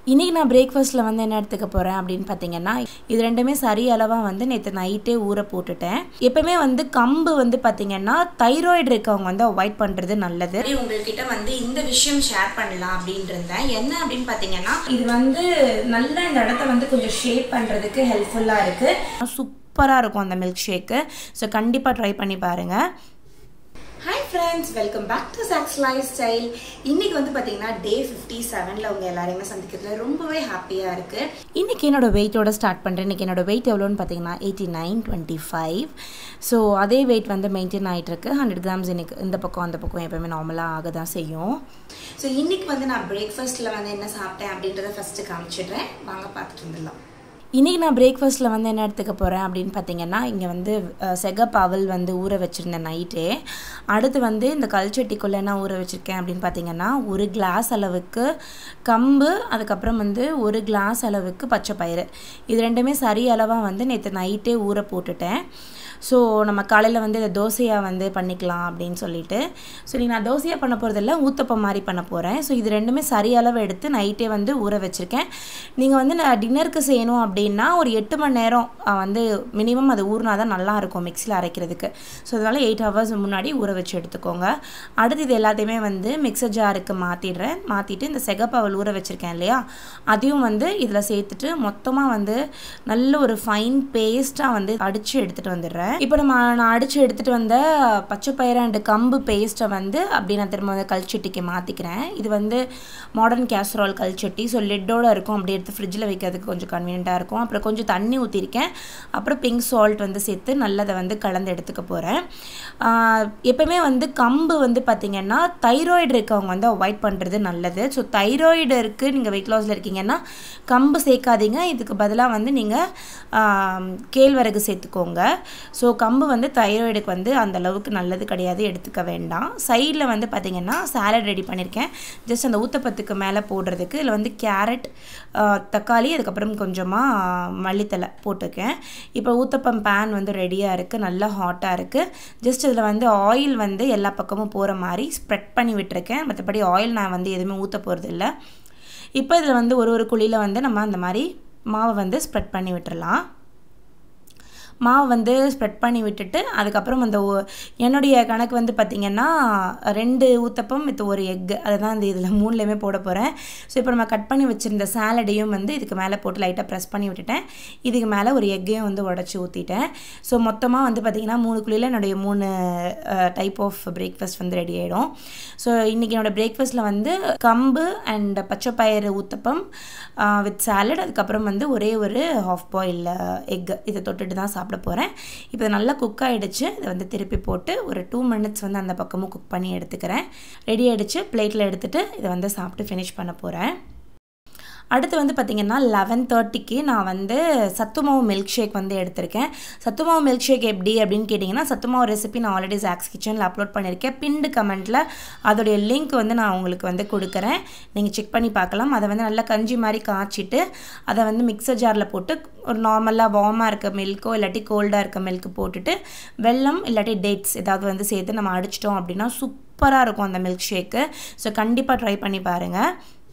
இன்றைக்கி நான் பிரேக்ஃபாஸ்ட்டில் வந்து என்ன எடுத்துக்க போகிறேன் அப்படின்னு பார்த்தீங்கன்னா இது ரெண்டுமே சரி அளவாக வந்து நேற்று நைட்டே ஊற போட்டுட்டேன் எப்பவுமே வந்து கம்பு வந்து பார்த்தீங்கன்னா தைராய்டு இருக்கவங்க வந்து அவாய்ட் பண்ணுறது நல்லது உங்கள்கிட்ட வந்து இந்த விஷயம் ஷேர் பண்ணலாம் அப்படின்னு இருந்தேன் என்ன அப்படின்னு பார்த்தீங்கன்னா இது வந்து நல்ல இந்த இடத்த வந்து கொஞ்சம் ஷேப் பண்ணுறதுக்கு ஹெல்ப்ஃபுல்லாக இருக்குது சூப்பராக இருக்கும் அந்த மில்க் ஷேக்கு ஸோ கண்டிப்பாக ட்ரை பண்ணி பாருங்கள் hi friends welcome back to Jack's lifestyle இன்னைக்கு வந்து பார்த்தீங்கன்னா டே ஃபிஃப்டி செவனில் உங்க எல்லாரையுமே சந்திக்கிறதுல ரொம்பவே ஹாப்பியாக இருக்குது இன்னைக்கு என்னோட வெயிட்டோட ஸ்டார்ட் பண்ணுறேன் இன்னைக்கு என்னோட வெயிட் எவ்வளோன்னு பார்த்தீங்கன்னா eighty nine twenty five so அதே வெயிட் வந்து மெயின்டைன் ஆகிட்டு இருக்கு ஹண்ட்ரட் கிராம்ஸ் இன்னைக்கு இந்த பக்கம் அந்த பக்கம் எப்பவுமே நார்மலாக ஆக தான் செய்யும் ஸோ இன்னைக்கு வந்து நான் பிரேக்ஃபாஸ்ட்டில் வந்து என்ன சாப்பிட்டேன் அப்படின்றத ஃபஸ்ட்டு காமிச்சிடுறேன் வாங்க பார்த்துட்டு வந்துடலாம் இன்றைக்கி நான் பிரேக்ஃபாஸ்ட்டில் வந்து என்ன எடுத்துக்க போகிறேன் அப்படின்னு பார்த்தீங்கன்னா இங்கே வந்து செகப் அவல் வந்து ஊற வச்சுருந்தேன் நைட்டே அடுத்து வந்து இந்த கல்ச்சட்டிக்குள்ளே என்ன ஊற வச்சுருக்கேன் அப்படின்னு பார்த்தீங்கன்னா ஒரு கிளாஸ் அளவுக்கு கம்பு அதுக்கப்புறம் வந்து ஒரு கிளாஸ் அளவுக்கு பச்சை பயிறு இது ரெண்டுமே சரி அளவாக வந்து நேற்று நைட்டே ஊற போட்டுட்டேன் ஸோ நம்ம காலையில் வந்து இதை தோசையாக வந்து பண்ணிக்கலாம் அப்படின்னு சொல்லிட்டு ஸோ நீ நான் தோசையாக பண்ண போகிறதில்ல ஊத்தப்பம் மாதிரி பண்ண போகிறேன் ஸோ இது ரெண்டுமே சரி அளவு எடுத்து நைட்டே வந்து ஊற வச்சுருக்கேன் நீங்கள் வந்து நான் டின்னருக்கு செய்யணும் அப்படின்னா ஒரு எட்டு மணி நேரம் வந்து மினிமம் அது ஊறினா தான் நல்லாயிருக்கும் மிக்சியில் அரைக்கிறதுக்கு ஸோ அதனால் எயிட் ஹவர்ஸ் முன்னாடி ஊற வச்சு எடுத்துக்கோங்க அடுத்து இது எல்லாத்தையுமே வந்து மிக்சர் ஜாருக்கு மாற்றிடுறேன் மாற்றிட்டு இந்த செகப்பாவல் ஊற வச்சுருக்கேன் இல்லையா அதையும் வந்து இதில் சேர்த்துட்டு மொத்தமாக வந்து நல்ல ஒரு ஃபைன் பேஸ்ட்டாக வந்து அடித்து எடுத்துகிட்டு வந்துடுறேன் இப்போ நம்ம நான் அடித்து எடுத்துகிட்டு வந்த பச்சை பயிறு அண்டு கம்பு பேஸ்ட்டை வந்து அப்படி நான் திரும்ப வந்து கல்ச்சட்டிக்கு மாற்றிக்கிறேன் இது வந்து மாடர்ன் கேசரால் கல்ச்சட்டி ஸோ லிட்டோட இருக்கும் அப்படி எடுத்து ஃப்ரிட்ஜில் வைக்கிறதுக்கு கொஞ்சம் கன்வீனியண்ட்டாக இருக்கும் அப்புறம் கொஞ்சம் தண்ணி ஊற்றிருக்கேன் அப்புறம் பிங்க் சால்ட் வந்து சேர்த்து நல்லதை வந்து கலந்து எடுத்துக்க போகிறேன் எப்பவுமே வந்து கம்பு வந்து பார்த்திங்கன்னா தைராய்டு இருக்கவங்க வந்து அவாய்ட் பண்ணுறது நல்லது ஸோ தைராய்டு இருக்குது நீங்கள் வெயிட் லாஸில் இருக்கீங்கன்னா கம்பு சேர்க்காதீங்க இதுக்கு பதிலாக வந்து நீங்கள் கேழ்வரகு சேர்த்துக்கோங்க ஸோ கம்பு வந்து தைராய்டுக்கு வந்து அந்த அளவுக்கு நல்லது கிடையாது எடுத்துக்க வேண்டாம் சைடில் வந்து பார்த்திங்கன்னா சாலட் ரெடி பண்ணியிருக்கேன் ஜஸ்ட் அந்த ஊத்தப்பத்துக்கு மேலே போடுறதுக்கு இதில் வந்து கேரட் தக்காளி அதுக்கப்புறம் கொஞ்சமாக மல்லித்தலை போட்டிருக்கேன் இப்போ ஊத்தப்பம் பேன் வந்து ரெடியாக இருக்குது நல்லா ஹாட்டாக இருக்குது ஜஸ்ட் இதில் வந்து ஆயில் வந்து எல்லா பக்கமும் போகிற மாதிரி ஸ்ப்ரெட் பண்ணி விட்டுருக்கேன் மற்றபடி ஆயில் நான் வந்து எதுவுமே ஊற்ற போகிறது இல்லை இப்போ இதில் வந்து ஒரு ஒரு குழியில் வந்து நம்ம அந்த மாதிரி மாவை வந்து ஸ்ப்ரெட் பண்ணி விட்டுறலாம் மாவு வந்து ஸ்ப்ரெட் பண்ணி விட்டுட்டு அதுக்கப்புறம் அந்த என்னுடைய கணக்கு வந்து பார்த்திங்கன்னா ரெண்டு ஊத்தப்பம் வித் ஒரு எக்கு அதுதான் இந்த இதில் மூணுலேயுமே போட போகிறேன் ஸோ இப்போ நம்ம கட் பண்ணி வச்சுருந்த சேலடையும் வந்து இதுக்கு மேலே போட்டு லைட்டாக ப்ரெஸ் பண்ணி விட்டுட்டேன் இதுக்கு மேலே ஒரு எக்கையும் வந்து உடச்சி ஊற்றிட்டேன் ஸோ மொத்தமாக வந்து பார்த்திங்கன்னா மூணு குழியில் என்னுடைய மூணு டைப் ஆஃப் பிரேக்ஃபாஸ்ட் வந்து ரெடி ஆகிடும் ஸோ இன்றைக்கி என்னோடய பிரேக்ஃபாஸ்ட்டில் வந்து கம்பு அண்ட் பச்சை பயிறு ஊத்தப்பம் வித் சாலட் அதுக்கப்புறம் வந்து ஒரே ஒரு ஹாஃப் பாயில் எக் இதை தொட்டுட்டு தான் சாப்பிட போகிறேன் இப்போ நல்லா குக் ஆகிடுச்சு இதை வந்து திருப்பி போட்டு ஒரு டூ மினிட்ஸ் வந்து அந்த பக்கமும் குக் பண்ணி எடுத்துக்கிறேன் ரெடி ஆகிடுச்சு பிளேட்டில் எடுத்துகிட்டு இதை வந்து சாப்பிட்டு ஃபினிஷ் பண்ண போகிறேன் அடுத்து வந்து பார்த்திங்கன்னா லெவன் தேர்ட்டிக்கு நான் வந்து சத்துமாவு மில்க் ஷேக் வந்து எடுத்திருக்கேன் சத்துமாவு மில்க் ஷேக் எப்படி அப்படின்னு கேட்டிங்கன்னா சத்துமாவு ரெசிபி நான் ஆல்ரெடி ஜாக்ஸ் கிச்சனில் அப்லோட் பண்ணியிருக்கேன் பிண்டு கமெண்ட்டில் அதோடைய லிங்க் வந்து நான் உங்களுக்கு வந்து கொடுக்குறேன் நீங்கள் செக் பண்ணி பார்க்கலாம் அதை வந்து நல்லா கஞ்சி மாதிரி காய்ச்சிட்டு அதை வந்து மிக்சர் ஜாரில் போட்டு ஒரு நார்மலாக வார்மாக இருக்க மில்க்கோ இல்லாட்டி கோல்டாக இருக்க மில்க் போட்டுட்டு வெல்லம் இல்லாட்டி டேட்ஸ் ஏதாவது வந்து சேர்த்து நம்ம அடிச்சிட்டோம் அப்படின்னா சூப்பராக இருக்கும் அந்த மில்க் ஷேக்கு ஸோ கண்டிப்பாக ட்ரை பண்ணி பாருங்கள்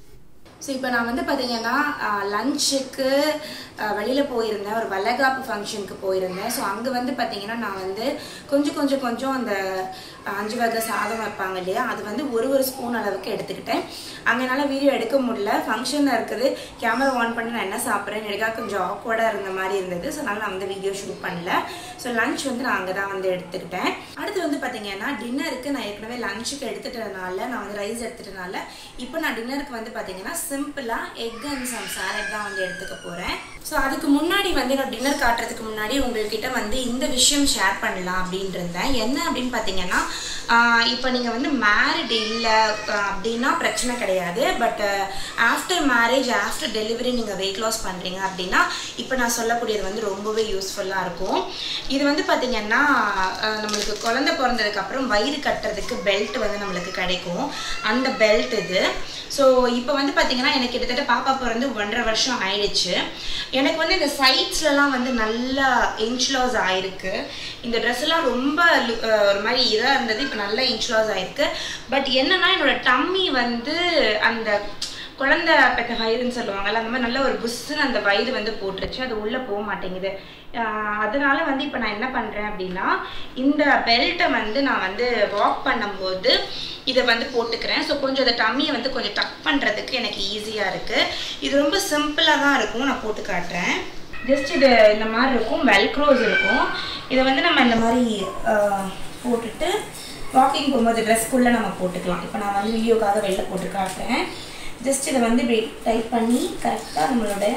ஸோ இப்போ நான் வந்து பார்த்தீங்கன்னா லஞ்சுக்கு வெளியில் போயிருந்தேன் ஒரு வளகாப்பு ஃபங்க்ஷனுக்கு போயிருந்தேன் ஸோ அங்கே வந்து பார்த்தீங்கன்னா நான் வந்து கொஞ்சம் கொஞ்சம் கொஞ்சம் அந்த அஞ்சு வகை சாதம் வைப்பாங்க இல்லையா அது வந்து ஒரு ஒரு ஸ்பூன் அளவுக்கு எடுத்துக்கிட்டேன் அங்கனால வீடியோ எடுக்க முடியல ஃபங்க்ஷனில் இருக்குது கேமரா ஆன் பண்ணி நான் என்ன சாப்பிட்றேன்னு எனக்காக கொஞ்சம் ஆக்வர்டாக இருந்த மாதிரி இருந்தது ஸோ அதனால் நான் வந்து வீடியோ ஷூட் பண்ணல ஸோ லஞ்ச் வந்து நான் அங்கே தான் வந்து எடுத்துக்கிட்டேன் அடுத்து வந்து பார்த்தீங்கன்னா டின்னருக்கு நான் ஏற்கனவே லஞ்சுக்கு எடுத்துட்டதுனால நான் வந்து ரைஸ் எடுத்துட்டனால இப்போ நான் டின்னருக்கு வந்து பார்த்தீங்கன்னா சிம்பிளாக எக் அண்ட் சம் சாலட் தான் வந்து எடுத்துக்க போகிறேன் ஸோ அதுக்கு முன்னாடி வந்து நான் டின்னர் காட்டுறதுக்கு முன்னாடி உங்கள்கிட்ட வந்து இந்த விஷயம் ஷேர் பண்ணலாம் அப்படின்ட்டு இருந்தேன் என்ன அப்படின்னு பார்த்தீங்கன்னா இப்போ நீங்கள் வந்து மேரிட் இல்லை அப்படின்னா பிரச்சனை கிடையாது but after marriage after delivery நீங்கள் வெயிட் லாஸ் பண்ணுறீங்க அப்படின்னா இப்போ நான் சொல்லக்கூடியது வந்து ரொம்பவே யூஸ்ஃபுல்லாக இருக்கும் இது வந்து பார்த்திங்கன்னா நம்மளுக்கு குழந்தை பிறந்ததுக்கப்புறம் வயிறு கட்டுறதுக்கு பெல்ட் வந்து நம்மளுக்கு கிடைக்கும் அந்த பெல்ட் இது ஸோ இப்போ வந்து பார்த்திங்கன்னா எனக்கு கிட்டத்தட்ட பாப்பா பிறந்து ஒன்றரை வருஷம் ஆயிடுச்சு எனக்கு வந்து இந்த சைட்ஸ்லலாம் வந்து நல்லா இன்ச் லாஸ் ஆயிருக்கு இந்த ட்ரெஸ் எல்லாம் ரொம்ப ஒரு மாதிரி இதாக இருந்தது இப்போ நல்லா இன்ச் லாஸ் ஆயிருக்கு பட் என்னன்னா என்னோட டம்மி வந்து அந்த குழந்தை பெற்ற வயிறுன்னு சொல்லுவாங்கல்ல அந்த மாதிரி நல்ல ஒரு புஷ்ஷுன்னு அந்த வயிறு வந்து போட்டுருச்சு அது உள்ளே போக மாட்டேங்குது ஆஹ் அதனால வந்து இப்போ நான் என்ன பண்ணுறேன் அப்படின்னா இந்த பெல்ட்டை வந்து நான் வந்து வாக் பண்ணும்போது இதை வந்து போட்டுக்கிறேன் ஸோ கொஞ்சம் அந்த டம்மியை வந்து கொஞ்சம் டக் பண்ணுறதுக்கு எனக்கு ஈஸியாக இருக்குது இது ரொம்ப சிம்பிளாக தான் இருக்கும் நான் போட்டு காட்டுறேன் ஜஸ்ட் இது இந்த மாதிரி இருக்கும் வெல்க்ரோஸ் இருக்கும் இதை வந்து நம்ம இந்த மாதிரி ஆஹ், போட்டுட்டு வாக்கிங் போகும்போது ட்ரெஸ்க்குள்ளே நம்ம போட்டுக்கலாம் இப்போ நான் வந்து வீடியோக்காக வெளில போட்டு காட்டுறேன் ஜஸ்ட் இதை வந்து இப்படி டைட் பண்ணி கரெக்டாக நம்மளோட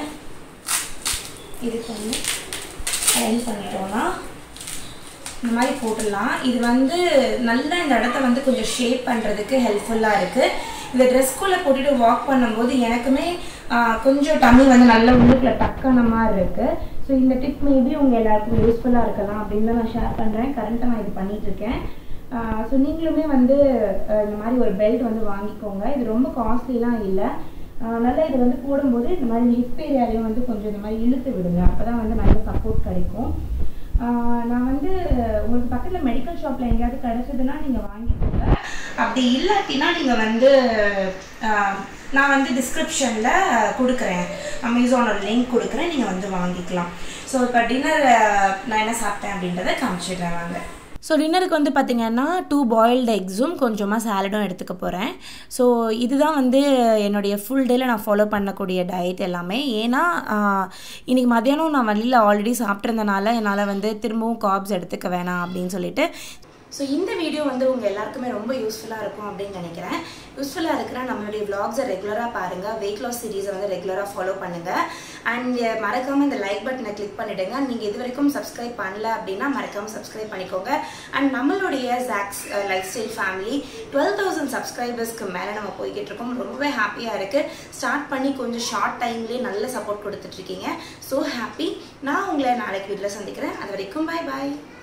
இதுக்கு வந்து அயன் பண்ணிட்டோம்னா இந்த மாதிரி போட்டுடலாம் இது வந்து நல்லா இந்த இடத்த வந்து கொஞ்சம் ஷேப் பண்ணுறதுக்கு ஹெல்ப்ஃபுல்லாக இருக்குது இந்த ட்ரெஸ்க்குள்ளே போட்டுட்டு வாக் பண்ணும்போது எனக்குமே ஆஹ், கொஞ்சம் டம்மி வந்து நல்ல உள்ளுக்குள்ள டக்கான மாதிரி இருக்குது ஸோ இந்த டிப் மேபி உங்கள் எல்லாருக்கும் யூஸ்ஃபுல்லாக இருக்கலாம் அப்படின்னு தான் நான் ஷேர் பண்ணுறேன் கரண்ட்டாக நான் இது பண்ணிட்டு இருக்கேன் ஸோ நீங்களுமே வந்து அஹ், இந்த மாதிரி ஒரு பெல்ட் வந்து வாங்கிக்கோங்க இது ரொம்ப காஸ்ட்லிலாம் இல்லை ஆஹ் நல்லா இது வந்து போடும்போது இந்த மாதிரி ஹிப் ஏரியாலையும் வந்து கொஞ்சம் இந்த மாதிரி இழுத்து விடுங்க அப்போ தான் வந்து நல்ல சப்போர்ட் கிடைக்கும் ஆஹ் நான் வந்து உங்களுக்கு பக்கத்தில் மெடிக்கல் ஷாப்பில் எங்கேயாவது கிடைச்சதுன்னா நீங்கள் வாங்கிக்கோங்க அப்படி இல்லாட்டினா நீங்கள் வந்து ஆஹ் நான் வந்து டிஸ்கிரிப்ஷனில் கொடுக்குறேன் அமேசானோட லிங்க் கொடுக்குறேன் நீங்கள் வந்து வாங்கிக்கலாம் ஸோ இப்போ டின்னர் நான் என்ன சாப்பிட்டேன் அப்படின்றத காமிச்சிடுறேன் வாங்க ஸோ டின்னருக்கு வந்து பார்த்திங்கன்னா டூ பாயில்டு எக்ஸும் கொஞ்சமாக சாலடும் எடுத்துக்க போகிறேன் ஸோ இதுதான் வந்து என்னுடைய ஃபுல் டேயில் நான் ஃபாலோ பண்ணக்கூடிய டயட் எல்லாமே ஏன்னா ஆஹ், இன்னைக்கு மதியானம் நான் வெளியில் ஆல்ரெடி சாப்பிட்ருந்தனால என்னால் வந்து திரும்பவும் காப்ஸ் எடுத்துக்க வேணாம் அப்படின்னு சொல்லிட்டு ஸோ இந்த வீடியோ வந்து உங்கள் எல்லாருக்குமே ரொம்ப யூஸ்ஃபுல்லாக இருக்கும் அப்படின்னு நினைக்கிறேன் யூஸ்ஃபுல்லாக இருக்கிற நம்மளுடைய vlogs-அ ரெகுலராக பாருங்கள் வெயிட் லாஸ் சீரீஸை வந்து ரெகுலராக ஃபாலோ பண்ணுங்கள் அண்ட் மறக்காமல் இந்த லைக் பட்டனை கிளிக் பண்ணிவிடுங்க நீங்கள் இது வரைக்கும் சப்ஸ்கிரைப் பண்ணல அப்படின்னா மறக்காமல் சப்ஸ்கிரைப் பண்ணிக்கோங்க அண்ட் நம்மளுடைய Jack's lifestyle family twelve thousand சப்ஸ்கிரைபர்ஸ்க்கு மேலே நம்ம போய்கிட்டு இருக்கோம் ரொம்பவே ஹாப்பியாக இருக்குது ஸ்டார்ட் பண்ணி கொஞ்சம் ஷார்ட் டைம்லேயே நல்ல சப்போர்ட் கொடுத்துட்ருக்கீங்க ஸோ ஹாப்பி நான் உங்களை நாளைக்கு வீட்டில் சந்திக்கிறேன் அது வரைக்கும் பாய் பாய்